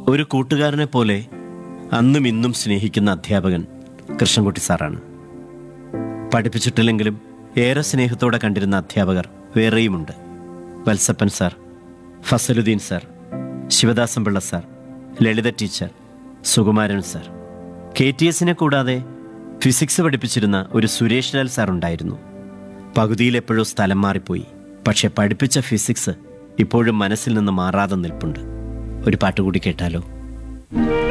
ഒരു കൂട്ടുകാരനെ പോലെ അന്നും ഇന്നും സ്നേഹിക്കുന്ന അധ്യാപകൻ കൃഷ്ണൻകുട്ടി സാറാണ് പഠിപ്പിച്ചിട്ടില്ലെങ്കിലും ഏറെ സ്നേഹത്തോടെ കണ്ടിരുന്ന അധ്യാപകർ വേറെയുമുണ്ട് Valsappan sir Fazaluddin sir Sivadasan Pillai sir Lalitha teacher Sukumaran sir K T എസിനെ കൂടാതെ ഫിസിക്സ് പഠിപ്പിച്ചിരുന്ന ഒരു സുരേഷ് ലാൽ സാർ ഉണ്ടായിരുന്നു പകുതിയിൽ എപ്പോഴോ സ്ഥലം മാറിപ്പോയി പക്ഷെ പഠിപ്പിച്ച ഫിസിക്സ് ഇപ്പോഴും മനസ്സിൽ നിന്ന് മാറാതെ നിൽപ്പുണ്ട് ഒരു പാട്ട് കൂടി കേട്ടാലോ